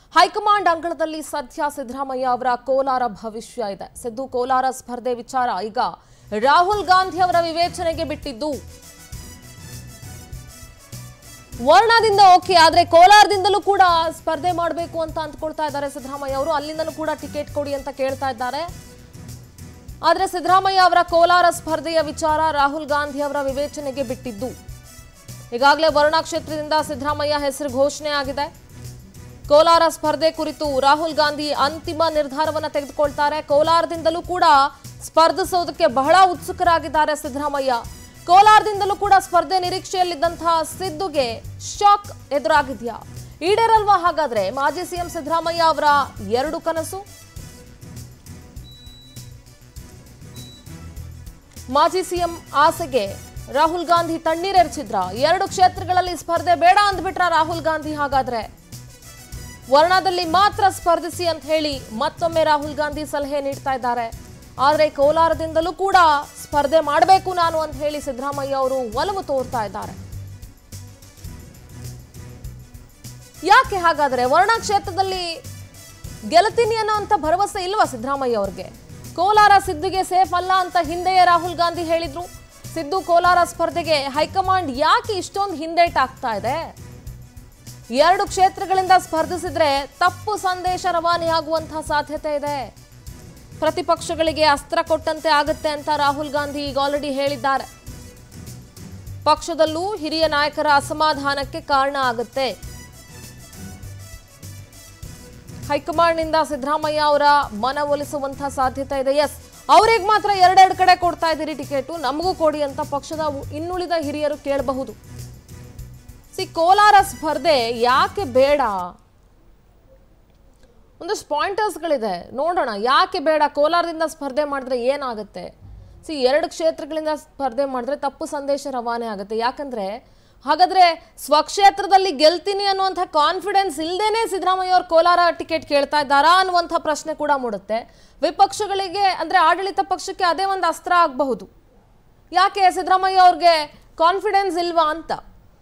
High command ಅಂಗಳದಲ್ಲಿ ಸದ್ಯ ಸಿದ್ದರಾಮಯ್ಯ ಅವರ ಕೋಲಾರ ಭವಿಷ್ಯ ಇದೆ ಸಿದ್ದು ಕೋಲಾರ ಸ್ಪರ್ಧೆ ವಿಚಾರ ಈಗ ರಾಹುಲ್ ಗಾಂಧಿ ಅವರ ವಿವೇಚನೆಗೆ ಬಿಟ್ಟಿದ್ದು ವರ್ಣದಿಂದ ಓಕೆ ಆದ್ರೆ ಕೋಲಾರದಿಂದಲೂ ಕೂಡ ಸ್ಪರ್ಧೆ ಮಾಡಬೇಕು ಅಂತ ಅಂದ್ಕೊಳ್ತಾ ಇದ್ದಾರೆ ಸಿದ್ದರಾಮಯ್ಯ ಅವರು ಅಲ್ಲಿಂದಲೂ ಕೂಡ ಟಿಕೆಟ್ ಕೊಡಿ ಅಂತ ಕೇಳ್ತಾ ಇದ್ದಾರೆ ಆದ್ರೆ ಸಿದ್ದರಾಮಯ್ಯ ಅವರ ಕೋಲಾರ ಸ್ಪರ್ಧೆಯ ವಿಚಾರ ರಾಹುಲ್ ಗಾಂಧಿ ಅವರ ವಿವೇಚನೆಗೆ ಬಿಟ್ಟಿದ್ದು ಈಗಾಗಲೇ ವರುಣಾ ಕ್ಷೇತ್ರದಿಂದ ಸಿದ್ದರಾಮಯ್ಯ ಹೆಸರು ಘೋಷಣೆ ಆಗಿದೆ ಕೋಲಾರ ಸ್ಪರ್ಧೆ ಕುರಿತು ರಾಹುಲ್ ಗಾಂಧಿ ಅಂತಿಮ ನಿರ್ಧಾರವನ್ನ ತೆಗೆದುಕೊಳ್ತಾರೆ ಕೋಲಾರದಿಂದಲೂ ಕೂಡ ಸ್ಪರ್ಧಿಸೋದಕ್ಕೆ ಬಹಳ ಉತ್ಸುಕರಾಗಿದ್ದಾರೆ ಸಿದ್ದರಾಮಯ್ಯ ಕೋಲಾರದಿಂದಲೂ ಕೂಡ ಸ್ಪರ್ಧೆ ನಿರೀಕ್ಷೆಯಲ್ಲಿದ್ದಂತಹ ಸಿದ್ದುಗೆ ಶಾಕ್ ಎದುರಾಗಿದ್ಯಾ ಈಡೇರಲ್ವಾ ಹಾಗಾದ್ರೆ ಮಾಜಿ ಸಿಎಂ ಸಿದ್ದರಾಮಯ್ಯ ಅವರ ಎರಡು ಕನಸು ಮಾಜಿ ಸಿಎಂ ಆಸೆಗೆ ರಾಹುಲ್ ಗಾಂಧಿ ತಣ್ಣೀರೆರಚಿದ್ರ ಎರಡು ಕ್ಷೇತ್ರಗಳಲ್ಲಿ ಸ್ಪರ್ಧೆ ಬೇಡ ಅಂದ್ಬಿಟ್ರ ರಾಹುಲ್ ಗಾಂಧಿ ಹಾಗಾದ್ರೆ ವರ್ಣದಲ್ಲಿ ಮಾತ್ರ ಸ್ಪರ್ಧಿಸಿ ಅಂತ ಹೇಳಿ ಮತ್ತೊಮ್ಮೆ ರಾಹುಲ್ ಗಾಂಧಿ ಸಲಹೆ ನೀಡ್ತಾ ಇದ್ದಾರೆ ಆದರೆ ಕೋಲಾರದಿಂದಲೂ ಕೂಡ ಸ್ಪರ್ಧೆ ಮಾಡಬೇಕು ನಾನು ಅಂತ ಹೇಳಿ ಸಿದ್ದರಾಮಯ್ಯ ಅವರು ಒಲವು ತೋರ್ತಾ ಇದ್ದಾರೆ ಯಾಕೆ ಹಾಗಾದ್ರೆ ವರ್ಣ ಕ್ಷೇತ್ರದಲ್ಲಿ ಗೆಲ್ತೀನಿ ಅನ್ನೋಂಥ ಭರವಸೆ ಇಲ್ವಾ ಸಿದ್ದರಾಮಯ್ಯ ಅವ್ರಿಗೆ ಕೋಲಾರ ಸಿದ್ದುಗೆ ಸೇಫ್ ಅಲ್ಲ ಅಂತ ಹಿಂದೆಯೇ ರಾಹುಲ್ ಗಾಂಧಿ ಹೇಳಿದ್ರು ಸಿದ್ದು ಕೋಲಾರ ಸ್ಪರ್ಧೆಗೆ ಹೈಕಮಾಂಡ್ ಯಾಕೆ ಇಷ್ಟೊಂದು ಹಿಂದೇಟಾಗ್ತಾ ಇದೆ ಎರಡು ಕ್ಷೇತ್ರಗಳಿಂದ ಸ್ಪರ್ಧಿಸಿದ್ರೆ ತಪ್ಪು ಸಂದೇಶ ರವಾನೆಯಾಗುವಂತಹ ಸಾಧ್ಯತೆ ಇದೆ ಪ್ರತಿಪಕ್ಷಗಳಿಗೆ ಅಸ್ತ್ರ ಕೊಟ್ಟಂತೆ ಆಗುತ್ತೆ ಅಂತ ರಾಹುಲ್ ಗಾಂಧಿ ಈಗ ಆಲ್ರೆಡಿ ಹೇಳಿದ್ದಾರೆ ಪಕ್ಷದಲ್ಲೂ ಹಿರಿಯ ನಾಯಕರ ಅಸಮಾಧಾನಕ್ಕೆ ಕಾರಣ ಆಗುತ್ತೆ ಹೈಕಮಾಂಡ್ನಿಂದ ಸಿದ್ದರಾಮಯ್ಯ ಅವರ ಮನವೊಲಿಸುವಂತಹ ಸಾಧ್ಯತೆ ಇದೆ ಎಸ್ ಅವ್ರಿಗೆ ಮಾತ್ರ ಎರಡೆರಡು ಕಡೆ ಕೊಡ್ತಾ ಇದ್ದೀರಿ ಟಿಕೆಟು ನಮಗೂ ಕೊಡಿ ಅಂತ ಪಕ್ಷದ ಇನ್ನುಳಿದ ಹಿರಿಯರು ಕೇಳಬಹುದು ಸಿ ಕೋಲಾರ ಸ್ಪರ್ಧೆ ಯಾಕೆ ಬೇಡ ಒಂದಷ್ಟು ಪಾಯಿಂಟರ್ಸ್ಗಳಿದೆ ನೋಡೋಣ ಯಾಕೆ ಬೇಡ ಕೋಲಾರದಿಂದ ಸ್ಪರ್ಧೆ ಮಾಡಿದ್ರೆ ಏನಾಗುತ್ತೆ ಸಿ ಎರಡು ಕ್ಷೇತ್ರಗಳಿಂದ ಸ್ಪರ್ಧೆ ಮಾಡಿದ್ರೆ ತಪ್ಪು ಸಂದೇಶ ರವಾನೆ ಆಗುತ್ತೆ ಯಾಕಂದ್ರೆ ಹಾಗಾದ್ರೆ ಸ್ವಕ್ಷೇತ್ರದಲ್ಲಿ ಗೆಲ್ತೀನಿ ಅನ್ನುವಂಥ ಕಾನ್ಫಿಡೆನ್ಸ್ ಇಲ್ಲದೇನೆ ಸಿದ್ದರಾಮಯ್ಯ ಅವ್ರು ಕೋಲಾರ ಟಿಕೆಟ್ ಕೇಳ್ತಾ ಇದ್ದಾರಾ ಅನ್ನುವಂಥ ಪ್ರಶ್ನೆ ಕೂಡ ಮೂಡುತ್ತೆ ವಿಪಕ್ಷಗಳಿಗೆ ಅಂದ್ರೆ ಆಡಳಿತ ಪಕ್ಷಕ್ಕೆ ಅದೇ ಒಂದು ಅಸ್ತ್ರ ಆಗಬಹುದು ಯಾಕೆ ಸಿದ್ದರಾಮಯ್ಯ ಅವ್ರಿಗೆ ಕಾನ್ಫಿಡೆನ್ಸ್ ಇಲ್ವಾ ಅಂತ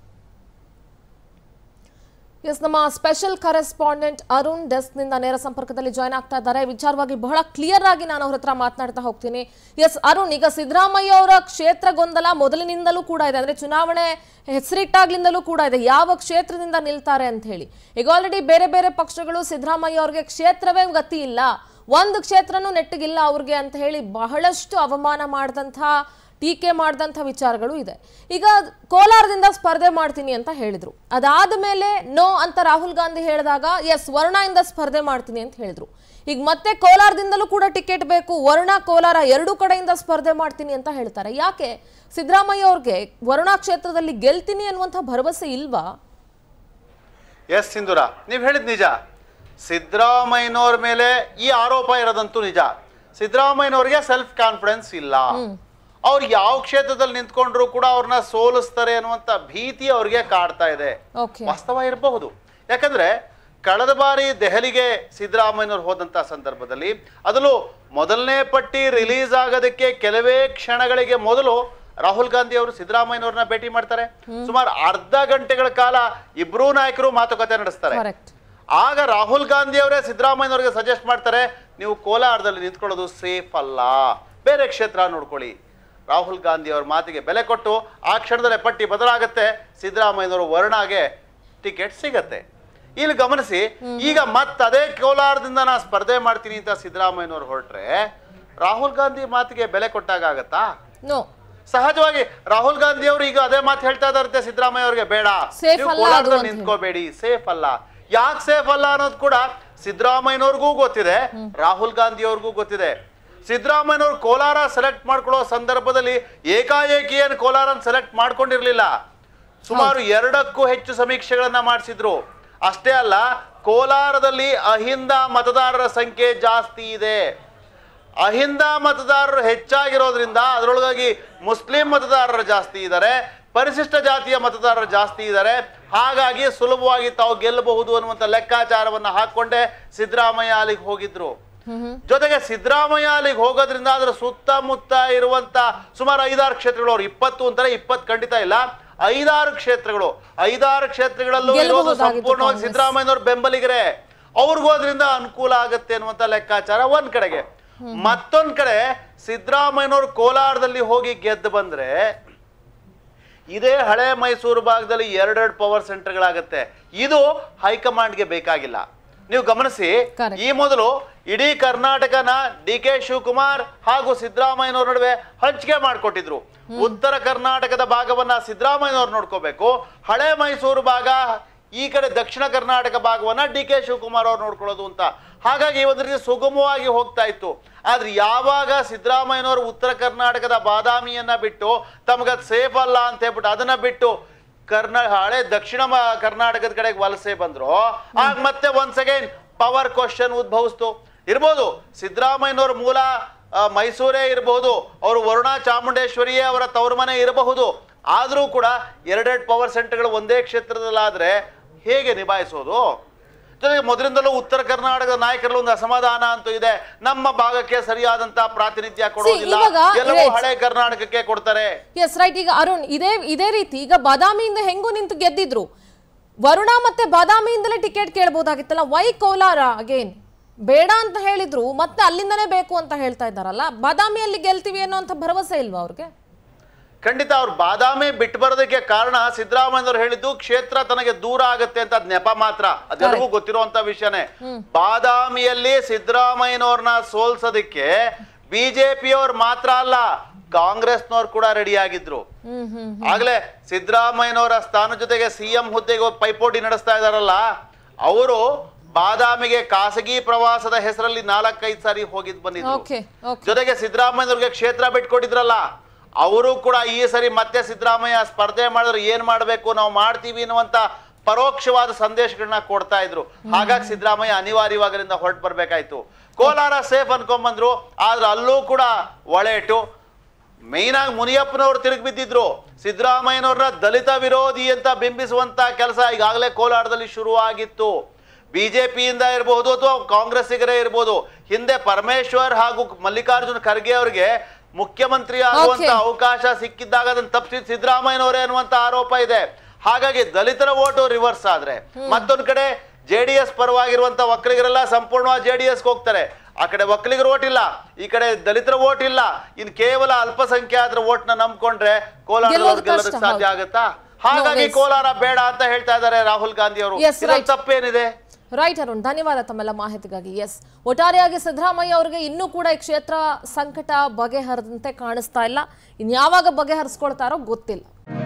ಎಸ್ ನಮ್ಮ ಸ್ಪೆಷಲ್ ಕರೆಸ್ಪಾಂಡೆಂಟ್ ಅರುಣ್ ಡೆಸ್ಕ್ನಿಂದ ನೇರ ಸಂಪರ್ಕದಲ್ಲಿ ಜಾಯ್ನ್ ಆಗ್ತಾ ಇದ್ದಾರೆ ವಿಚಾರವಾಗಿ ಬಹಳ ಕ್ಲಿಯರ್ ಆಗಿ ನಾನು ಅವ್ರ ಹತ್ರ ಮಾತನಾಡ್ತಾ ಹೋಗ್ತೀನಿ ಎಸ್ ಅರುಣ್ ಈಗ ಸಿದ್ದರಾಮಯ್ಯ ಅವರ ಕ್ಷೇತ್ರ ಗೊಂದಲ ಮೊದಲಿನಿಂದಲೂ ಕೂಡ ಇದೆ ಅಂದ್ರೆ ಚುನಾವಣೆ ಹೆಸರಿಟ್ಟಾಗ್ಲಿಂದಲೂ ಕೂಡ ಇದೆ ಯಾವ ಕ್ಷೇತ್ರದಿಂದ ನಿಲ್ತಾರೆ ಅಂತ ಹೇಳಿ ಈಗ ಆಲ್ರೆಡಿ ಬೇರೆ ಬೇರೆ ಪಕ್ಷಗಳು ಸಿದ್ದರಾಮಯ್ಯ ಅವ್ರಿಗೆ ಕ್ಷೇತ್ರವೇ ಗತಿ ಇಲ್ಲ ಒಂದು ಕ್ಷೇತ್ರನೂ ನೆಟ್ಟಿಗಿಲ್ಲ ಅವ್ರಿಗೆ ಅಂತ ಹೇಳಿ ಬಹಳಷ್ಟು ಅವಮಾನ ಮಾಡಿದಂಥ ಟೀಕೆ ಮಾಡಿದಂಥ ವಿಚಾರಗಳು ಇದೆ ಈಗ ಕೋಲಾರದಿಂದ ಸ್ಪರ್ಧೆ ಮಾಡ್ತೀನಿ ಅಂತ ಹೇಳಿದ್ರು ಅದಾದ ಮೇಲೆ ನೋ ಅಂತ ರಾಹುಲ್ ಗಾಂಧಿ ಹೇಳಿದಾಗ ಎಸ್ ವರ್ಣದಿಂದ ಸ್ಪರ್ಧೆ ಮಾಡ್ತೀನಿ ಅಂತ ಹೇಳಿದ್ರು ಈಗ ಮತ್ತೆ ಕೋಲಾರದಿಂದಲೂ ಕೂಡ ಟಿಕೆಟ್ ಬೇಕು ವರ್ಣ ಕೋಲಾರ ಎರಡೂ ಕಡೆಯಿಂದ ಸ್ಪರ್ಧೆ ಮಾಡ್ತೀನಿ ಅಂತ ಹೇಳ್ತಾರೆ ಯಾಕೆ ಸಿದ್ದರಾಮಯ್ಯ ಅವ್ರಿಗೆ ವರ್ಣ ಕ್ಷೇತ್ರದಲ್ಲಿ ಗೆಲ್ತೀನಿ ಅನ್ನುವಂಥ ಭರವಸೆ ಇಲ್ವಾ ಎಸ್ ಸಿಂಧೂರ ನೀವು ಹೇಳಿದ್ ನಿಜ ಸಿದ್ದರಾಮಯ್ಯನವ್ರ ಮೇಲೆ ಈ ಆರೋಪ ಇರೋದಂತೂ ನಿಜ ಸಿದ್ದರಾಮಯ್ಯನವ್ರಿಗೆ ಸೆಲ್ಫ್ ಕಾನ್ಫಿಡೆನ್ಸ್ ಇಲ್ಲ ಅವ್ರು ಯಾವ ಕ್ಷೇತ್ರದಲ್ಲಿ ನಿಂತ್ಕೊಂಡ್ರು ಕೂಡ ಅವ್ರನ್ನ ಸೋಲಿಸ್ತಾರೆ ಅನ್ನುವಂತ ಭೀತಿ ಅವ್ರಿಗೆ ಕಾಡ್ತಾ ಇದೆ ಓಕೆ ವಾಸ್ತವ ಇರಬಹುದು ಯಾಕಂದ್ರೆ ಕಳೆದ ಬಾರಿ ದೆಹಲಿಗೆ ಸಿದ್ದರಾಮಯ್ಯನವ್ರು ಹೋದಂತ ಸಂದರ್ಭದಲ್ಲಿ ಅದರಲ್ಲೂ ಮೊದಲನೇ ಪಟ್ಟಿ ರಿಲೀಸ್ ಆಗೋದಕ್ಕೆ ಕೆಲವೇ ಕ್ಷಣಗಳಿಗೆ ಮೊದಲು ರಾಹುಲ್ ಗಾಂಧಿ ಅವರು ಸಿದ್ದರಾಮಯ್ಯನವ್ರನ್ನ ಭೇಟಿ ಮಾಡ್ತಾರೆ ಸುಮಾರು ಅರ್ಧ ಗಂಟೆಗಳ ಕಾಲ ಇಬ್ರೂ ನಾಯಕರು ಮಾತುಕತೆ ನಡೆಸ್ತಾರೆ ಕರೆಕ್ಟ್ ಆಗ ರಾಹುಲ್ ಗಾಂಧಿ ಅವರೇ ಸಿದ್ದರಾಮಯ್ಯನವ್ರಿಗೆ ಸಜೆಸ್ಟ್ ಮಾಡ್ತಾರೆ ನೀವು ಕೋಲಾರದಲ್ಲಿ ನಿಂತ್ಕೊಳ್ಳೋದು ಸೇಫ್ ಅಲ್ಲ ಬೇರೆ ಕ್ಷೇತ್ರ ನೋಡ್ಕೊಳ್ಳಿ ರಾಹುಲ್ ಗಾಂಧಿ ಅವ್ರ ಮಾತಿಗೆ ಬೆಲೆ ಕೊಟ್ಟು ಆ ಕ್ಷಣದಲ್ಲೇ ಪಟ್ಟಿ ಬದಲಾಗತ್ತೆ ಸಿದ್ದರಾಮಯ್ಯನವರು ವರ್ಣಾಗೆ ಟಿಕೆಟ್ ಸಿಗತ್ತೆ ಇಲ್ಲಿ ಗಮನಿಸಿ ಈಗ ಮತ್ತೆ ಅದೇ ಕೋಲಾರದಿಂದ ನಾ ಸ್ಪರ್ಧೆ ಮಾಡ್ತೀನಿ ಅಂತ ಸಿದ್ದರಾಮಯ್ಯನವ್ರು ಹೊರಟ್ರೆ ರಾಹುಲ್ ಗಾಂಧಿ ಮಾತಿಗೆ ಬೆಲೆ ಕೊಟ್ಟಾಗ ಆಗತ್ತಾ ನೋ ಸಹಜವಾಗಿ ರಾಹುಲ್ ಗಾಂಧಿ ಅವರು ಈಗ ಅದೇ ಮಾತು ಹೇಳ್ತಾ ಇದಾರಂತೆ ಸಿದ್ದರಾಮಯ್ಯ ಅವ್ರಿಗೆ ಬೇಡ Safe ನೀವು ಅಲ್ಲ ಅದು ಕೋಲಾರದಲ್ಲಿ ಅಂತ ನಿಂತ್ಕೋಬೇಡಿ ಸೇಫ್ ಅಲ್ಲ ಯಾಕೆ ಸೇಫ್ ಅಲ್ಲ ಅನ್ನೋದು ಕೂಡ ಸಿದ್ದರಾಮಯ್ಯನವ್ರಿಗೂ ಗೊತ್ತಿದೆ ರಾಹುಲ್ ಗಾಂಧಿ ಅವ್ರಿಗೂ ಗೊತ್ತಿದೆ ಸಿದ್ದರಾಮಯ್ಯನವ್ರು ಕೋಲಾರ ಸೆಲೆಕ್ಟ್ ಮಾಡ್ಕೊಳ್ಳೋ ಸಂದರ್ಭದಲ್ಲಿ ಏಕಾಏಕಿ ಏನು ಕೋಲಾರ ಸೆಲೆಕ್ಟ್ ಮಾಡ್ಕೊಂಡಿರ್ಲಿಲ್ಲ ಸುಮಾರು ಎರಡಕ್ಕೂ ಹೆಚ್ಚು ಸಮೀಕ್ಷೆಗಳನ್ನ ಮಾಡಿಸಿದ್ರು ಅಷ್ಟೇ ಅಲ್ಲ ಕೋಲಾರದಲ್ಲಿ ಅಹಿಂದ ಮತದಾರರ ಸಂಖ್ಯೆ ಜಾಸ್ತಿ ಇದೆ ಅಹಿಂದ ಮತದಾರರು ಹೆಚ್ಚಾಗಿರೋದ್ರಿಂದ ಅದರೊಳಗಾಗಿ ಮುಸ್ಲಿಂ ಮತದಾರರು ಜಾಸ್ತಿ ಇದ್ದಾರೆ ಪರಿಶಿಷ್ಟ ಜಾತಿಯ ಮತದಾರರು ಜಾಸ್ತಿ ಇದ್ದಾರೆ ಹಾಗಾಗಿ ಸುಲಭವಾಗಿ ತಾವು ಗೆಲ್ಲಬಹುದು ಅನ್ನುವಂಥ ಲೆಕ್ಕಾಚಾರವನ್ನು ಹಾಕೊಂಡೇ ಸಿದ್ದರಾಮಯ್ಯ ಅಲ್ಲಿಗೆ ಹೋಗಿದ್ರು ಜೊತೆಗೆ ಸಿದ್ದರಾಮಯ್ಯ ಅಲ್ಲಿಗೆ ಹೋಗೋದ್ರಿಂದ ಅದರ ಸುತ್ತಮುತ್ತ ಇರುವಂತ ಸುಮಾರು ಐದಾರು ಕ್ಷೇತ್ರಗಳು ಅವ್ರು ಇಪ್ಪತ್ತು ಅಂತಾರೆ ಇಪ್ಪತ್ತು ಖಂಡಿತ ಇಲ್ಲ ಐದಾರು ಕ್ಷೇತ್ರಗಳು ಐದಾರು ಕ್ಷೇತ್ರಗಳಲ್ಲೂ ಇರೋದು ಗೆಲ್ಲಬಹುದಾಗಿತ್ತು ಸಂಪೂರ್ಣವಾಗಿ ಕಾಂಗ್ರೆಸ್. ಸಿದ್ದರಾಮಯ್ಯನವ್ರ ಬೆಂಬಲಿಗರೇ ಅವ್ರಿಗೂ ಅದರಿಂದ ಅನುಕೂಲ ಆಗುತ್ತೆ ಅನ್ನುವಂತ ಲೆಕ್ಕಾಚಾರ ಒಂದ್ ಕಡೆಗೆ ಮತ್ತೊಂದ್ ಕಡೆ ಸಿದ್ದರಾಮಯ್ಯನವರು ಕೋಲಾರದಲ್ಲಿ ಹೋಗಿ ಗೆದ್ದು ಬಂದ್ರೆ ಇದೇ ಹಳೆ ಮೈಸೂರು ಭಾಗದಲ್ಲಿ ಎರಡೆರಡು ಪವರ್ ಸೆಂಟರ್ಗಳಾಗತ್ತೆ ಇದು ಹೈಕಮಾಂಡ್ಗೆ ಬೇಕಾಗಿಲ್ಲ ನೀವು ಗಮನಿಸಿ Correct. ಈ ಮೊದಲು ಇಡೀ ಕರ್ನಾಟಕನ ಡಿ ಕೆ ಶಿವಕುಮಾರ್ ಹಾಗೂ ಸಿದ್ದರಾಮಯ್ಯನವ್ರ ನಡುವೆ ಹಂಚಿಕೆ ಮಾಡಿಕೊಟ್ಟಿದ್ರು ಉತ್ತರ ಕರ್ನಾಟಕದ ಭಾಗವನ್ನ ಸಿದ್ದರಾಮಯ್ಯನವ್ರು ನೋಡ್ಕೋಬೇಕು ಹಳೆ ಮೈಸೂರು ಭಾಗ ಈ ಕಡೆ ದಕ್ಷಿಣ ಕರ್ನಾಟಕ ಭಾಗವನ್ನ ಡಿ ಕೆ ಶಿವಕುಮಾರ್ ಅವ್ರು ನೋಡ್ಕೊಳ್ಳೋದು ಅಂತ ಹಾಗಾಗಿ ಒಂದು ರೀತಿ ಸುಗಮವಾಗಿ ಹೋಗ್ತಾ ಇತ್ತು ಆದ್ರೆ ಯಾವಾಗ ಸಿದ್ದರಾಮಯ್ಯನವರು ಉತ್ತರ ಕರ್ನಾಟಕದ ಬಾದಾಮಿಯನ್ನ ಬಿಟ್ಟು ತಮಗದ್ ಸೇಫ್ ಅಲ್ಲ ಅಂತ ಹೇಳ್ಬಿಟ್ಟು ಅದನ್ನ ಬಿಟ್ಟು ಕರ್ನಾ ಹಳೆ ದಕ್ಷಿಣ ಮ- ಕರ್ನಾಟಕದ ಕಡೆಗೆ ವಲಸೆ ಬಂದ್ರು ಆಗ ಮತ್ತೆ ಒನ್ಸ್ ಅಗೈನ್ ಪವರ್ ಕ್ವಶನ್ ಉದ್ಭವಿಸ್ತು ಇರ್ಬೋದು ಸಿದ್ದರಾಮಯ್ಯನವ್ರ ಮೂಲ ಆ, ಮೈಸೂರೇ ಇರಬಹುದು ಅವರು ವರುಣಾ ಚಾಮುಂಡೇಶ್ವರಿಯೇ ಅವರ ತವರು ಮನೆ ಇರಬಹುದು ಆದರೂ ಕೂಡ ಎರಡೆರಡು ಪವರ್ ಸೆಂಟರ್ಗಳು ಒಂದೇ ಕ್ಷೇತ್ರದಲ್ಲಾದ್ರೆ ಹೇಗೆ ನಿಭಾಯಿಸೋದು ಜೊತೆಗೆ ಮೊದಲಿಂದಲೂ ಉತ್ತರ ಕರ್ನಾಟಕದ ನಾಯಕರಲ್ಲಿ ಒಂದು ಅಸಮಾಧಾನ ಅಂತೂ ಇದೆ ನಮ್ಮ ಭಾಗಕ್ಕೆ ಸರಿಯಾದಂತ ಪ್ರಾತಿನಿಧ್ಯ ಕೊಡೋದಿಲ್ಲ ಇವಾಗ ಎಲ್ಲವೂ ರೈಟ್. ಹಳೆ ಕರ್ನಾಟಕಕ್ಕೆ ಕೊಡ್ತಾರೆ ಎಸ್ ರೈಟ್ ಈಗ ಅರುಣ್ ಇದೇ ಇದೇ ರೀತಿ ಈಗ ಬಾದಾಮಿಯಿಂದ ಹೆಂಗೂ ನಿಂತು ಗೆದ್ದಿದ್ರು ವರುಣ ಮತ್ತೆ ಬಾದಾಮಿಯಿಂದಲೇ ಟಿಕೆಟ್ ಕೇಳ್ಬೋದಾಗಿತ್ತಲ್ಲ ವೈ ಕೋಲಾರ ಅಗೇನ್ ಬೇಡ ಅಂತ ಹೇಳಿದ್ರು ಮತ್ತೆ ಅಲ್ಲಿಂದನೇ ಬೇಕು ಅಂತ ಹೇಳ್ತಾ ಇದ್ದಾರಲ್ಲ ಬಾದಾಮಿಯಲ್ಲಿ ಗೆಲ್ತೀವಿ ಅನ್ನೋ ಅಂತ ಭರವಸೆ ಇಲ್ವಾ ಅವ್ರಿಗೆ ಖಂಡಿತ ಅವ್ರು ಬಾದಾಮಿ ಬಿಟ್ಟು ಬರೋದಕ್ಕೆ ಕಾರಣ ಸಿದ್ದರಾಮಯ್ಯನವ್ರು ಹೇಳಿದ್ದು ಕ್ಷೇತ್ರ ತನಗೆ ದೂರ ಆಗುತ್ತೆ ಅಂತ ಅದ್ ನೆಪ ಮಾತ್ರ ಅದೆಲ್ಲರಿಗೂ ಗೊತ್ತಿರುವಂತ ವಿಷಯನೇ ಬಾದಾಮಿಯಲ್ಲಿ ಸಿದ್ದರಾಮಯ್ಯನವ್ರನ್ನ ಸೋಲ್ಸೋದಕ್ಕೆ ಬಿಜೆಪಿಯವ್ರು ಮಾತ್ರ ಅಲ್ಲ ಕಾಂಗ್ರೆಸ್ನವ್ರು ಕೂಡ ರೆಡಿ ಆಗಿದ್ರು ಹ್ಮ್ ಹ್ಮ್ ಆಗ್ಲೇ ಸಿದ್ದರಾಮಯ್ಯನವರ ಸ್ಥಾನ ಜೊತೆಗೆ ಸಿಎಂ ಹುದ್ದೆಗೆ ಪೈಪೋಟಿ ನಡೆಸ್ತಾ ಇದಾರಲ್ಲ ಅವರು ಬಾದಾಮಿಗೆ ಖಾಸಗಿ ಪ್ರವಾಸದ ಹೆಸರಲ್ಲಿ ನಾಲ್ಕೈದು ಸಾರಿ ಹೋಗಿದ್ ಬಂದಿದ್ರು ಓಕೆ ಓಕೆ ಜೊತೆಗೆ ಸಿದ್ದರಾಮಯ್ಯನವ್ರಿಗೆ ಕ್ಷೇತ್ರ ಬಿಟ್ಕೊಟ್ಟಿದ್ರಲ್ಲ ಅವರು ಕೂಡ ಈ ಸರಿ ಮತ್ತೆ ಸಿದ್ದರಾಮಯ್ಯ ಸ್ಪರ್ಧೆ ಮಾಡಿದ್ರೆ ಏನ್ ಮಾಡ್ಬೇಕು ನಾವು ಮಾಡ್ತೀವಿ ಅನ್ನುವಂತ ಪರೋಕ್ಷವಾದ ಸಂದೇಶಗಳನ್ನ ಕೊಡ್ತಾ ಇದ್ರು ಹಾಗಾಗಿ ಸಿದ್ದರಾಮಯ್ಯ ಅನಿವಾರ್ಯವಾಗಿರಿಂದ ಹೊರಟು ಬರ್ಬೇಕಾಯ್ತು ಕೋಲಾರ ಸೇಫ್ ಅನ್ಕೊಂಬಂದ್ರು ಆದ್ರೆ ಅಲ್ಲೂ ಕೂಡ ಒಳೇಟು ಮೇಯ್ನ್ ಆಗಿ ಮುನಿಯಪ್ಪನವ್ರು ತಿರುಗಿ ಬಿದ್ದಿದ್ರು ಸಿದ್ದರಾಮಯ್ಯನವ್ರನ್ನ ದಲಿತ ವಿರೋಧಿ ಅಂತ ಬಿಂಬಿಸುವಂತ ಕೆಲಸ ಈಗಾಗಲೇ ಕೋಲಾರದಲ್ಲಿ ಶುರುವಾಗಿತ್ತು ಬಿಜೆಪಿಯಿಂದ ಇರಬಹುದು ಅಥವಾ ಕಾಂಗ್ರೆಸ್ಸಿಗರೇ ಇರಬಹುದು ಹಿಂದೆ ಪರಮೇಶ್ವರ್ ಹಾಗೂ ಮಲ್ಲಿಕಾರ್ಜುನ್ ಖರ್ಗೆ ಅವರಿಗೆ ಮುಖ್ಯಮಂತ್ರಿ ಆಗುವಂತ Okay. ಅವಕಾಶ ಸಿಕ್ಕಿದ್ದಾಗ ಅದನ್ನ ತಪ್ಪಿಸಿದ ಸಿದ್ದರಾಮಯ್ಯನವರೇ ಅನ್ನುವಂತ ಆರೋಪ ಇದೆ ಹಾಗಾಗಿ ದಲಿತರ ಓಟು ರಿವರ್ಸ್ ಆದ್ರೆ ಮತ್ತೊಂದ್ ಕಡೆ ಜೆ ಡಿ ಎಸ್ ಪರವಾಗಿರುವಂತ ಒಕ್ಕಲಿಗರೆಲ್ಲ ಸಂಪೂರ್ಣವಾಗಿ ಜೆ ಡಿ ಎಸ್ ಹೋಗ್ತಾರೆ ಆ ಕಡೆ ಒಕ್ಕಲಿಗರ ಓಟ್ ಇಲ್ಲ ಈ ಕಡೆ ದಲಿತರ ಓಟ್ ಇಲ್ಲ ಇನ್ ಕೇವಲ ಅಲ್ಪಸಂಖ್ಯಾತರ ಓಟ್ನ ನಂಬ್ಕೊಂಡ್ರೆ ಕೋಲಾರ ಗೆಲ್ಲೋದು ಗೆಲ್ಲೋದಕ್ಕೆ ಕಷ್ಟ, ಸಾಧ್ಯ ಹೌದು. ಆಗುತ್ತಾ ಹಾಗಾಗಿ yes. ಕೋಲಾರ ಬೇಡ ಅಂತ ಹೇಳ್ತಾ ಇದ್ದಾರೆ ರಾಹುಲ್ ಗಾಂಧಿ ಅವರು Yes, ಇದ್ರಲ್ಲಿ right. ತಪ್ಪೇನಿದೆ ರೈಟ್ ಅರುಣ್ ಧನ್ಯವಾದ ತಮ್ಮೆಲ್ಲ ಮಾಹಿತಿಗಾಗಿ ಎಸ್ ಒಟ್ಟಾರೆಯಾಗಿ ಸಿದ್ದರಾಮಯ್ಯ ಅವರಿಗೆ ಇನ್ನೂ ಕೂಡ ಈ ಕ್ಷೇತ್ರ ಸಂಕಟ ಬಗೆಹರಿದಂತೆ ಕಾಣಿಸ್ತಾ ಇಲ್ಲ ಇನ್ಯಾವಾಗ ಬಗೆಹರಿಸ್ಕೊಳ್ತಾರೋ ಗೊತ್ತಿಲ್ಲ